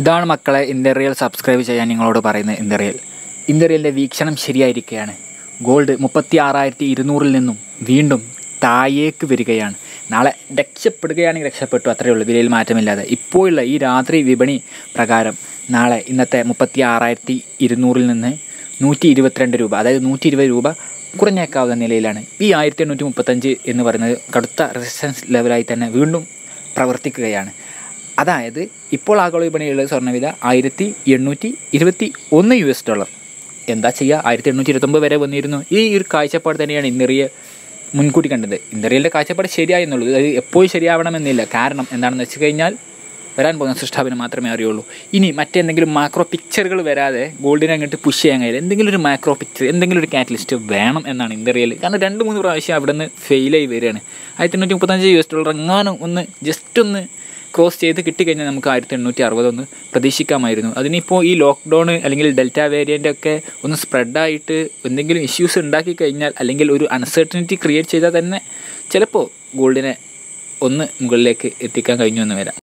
ഇതാണ് മക്കളെ ഇന്ത്യറിയൽ സബ്സ്ക്രൈബ് ചെയ്യാൻ നിങ്ങളോട് പറയുന്നത് ഇന്ത്യറിയൽ ഇന്ത്യറിയലിൻ്റെ വീക്ഷണം ശരിയായിരിക്കുകയാണ് ഗോൾഡ് മുപ്പത്തി ആറായിരത്തി ഇരുന്നൂറിൽ നിന്നും വീണ്ടും താഴേക്ക് വരികയാണ് നാളെ രക്ഷപ്പെടുകയാണെങ്കിൽ രക്ഷപ്പെട്ടു അത്രയേ ഉള്ളൂ വിലയിൽ മാറ്റമില്ലാതെ ഇപ്പോഴുള്ള ഈ രാത്രി വിപണി പ്രകാരം നാളെ ഇന്നത്തെ മുപ്പത്തി ആറായിരത്തി ഇരുന്നൂറിൽ നിന്ന് നൂറ്റി ഇരുപത്തിരണ്ട് രൂപ അതായത് നൂറ്റി ഇരുപത് രൂപ കുറഞ്ഞേക്കാവുന്ന നിലയിലാണ് ഈ ആയിരത്തി എണ്ണൂറ്റി മുപ്പത്തഞ്ച് എന്ന് പറയുന്നത് കടുത്ത റെസിസ്റ്റൻസ് ലെവലായി തന്നെ വീണ്ടും പ്രവർത്തിക്കുകയാണ് അതായത് ഇപ്പോൾ ആഗോള വിപണിയിലുള്ള സ്വർണ്ണവില ആയിരത്തി എണ്ണൂറ്റി ഇരുപത്തി ഒന്ന് യു എസ് ഡോളർ എന്താ ചെയ്യുക ആയിരത്തി എണ്ണൂറ്റി ഇരുപത്തൊമ്പത് വരെ വന്നിരുന്നു ഈ ഒരു കാഴ്ചപ്പാട് തന്നെയാണ് ഇന്നറിയ മുൻകൂട്ടി കണ്ടത് ഇന്നറിയലിൻ്റെ കാഴ്ചപ്പാട് ശരിയായെന്നുള്ളൂ അത് എപ്പോഴും ശരിയാവണമെന്നില്ല കാരണം എന്താണെന്ന് വെച്ച് കഴിഞ്ഞാൽ വരാൻ പോകുന്ന സൃഷ്ടാവിന് മാത്രമേ അറിയുള്ളൂ ഇനി മറ്റെന്തെങ്കിലും മാക്രോ പിക്ചറുകൾ വരാതെ ഗോൾഡിനെ അങ്ങോട്ട് പുഷ് ചെയ്യാൻ കഴിയില്ല എന്തെങ്കിലും ഒരു മാക്രോ പിക്ചർ എന്തെങ്കിലും ഒരു കാറ്റലിസ്റ്റ് വേണം എന്നാണ് ഇന്ത്യറിയൽ കാരണം രണ്ട് മൂന്ന് പ്രാവശ്യം അവിടെ നിന്ന് ഫെയിലായി വരികയാണ് ആയിരത്തി എണ്ണൂറ്റി മുപ്പത്തഞ്ച് യു എസ് ഡോളർ എങ്ങാനും ഒന്ന് ജസ്റ്റ് ഒന്ന് ക്രോസ് ചെയ്ത് കിട്ടിക്കഴിഞ്ഞാൽ നമുക്ക് ആയിരത്തി എണ്ണൂറ്റി അറുപതൊന്ന് പ്രതീക്ഷിക്കാമായിരുന്നു അതിനിപ്പോൾ ഈ ലോക്ക്ഡൗൺ അല്ലെങ്കിൽ ഡെൽറ്റ വേരിയൻ്റ് ഒക്കെ ഒന്ന് സ്പ്രെഡായിട്ട് എന്തെങ്കിലും ഇഷ്യൂസ് ഉണ്ടാക്കി കഴിഞ്ഞാൽ അല്ലെങ്കിൽ ഒരു അൺസർട്ടനിറ്റി ക്രിയേറ്റ് ചെയ്താൽ തന്നെ ചിലപ്പോൾ ഗോൾഡിനെ ഒന്ന് മുകളിലേക്ക് എത്തിക്കാൻ കഴിഞ്ഞു എന്ന് വരാം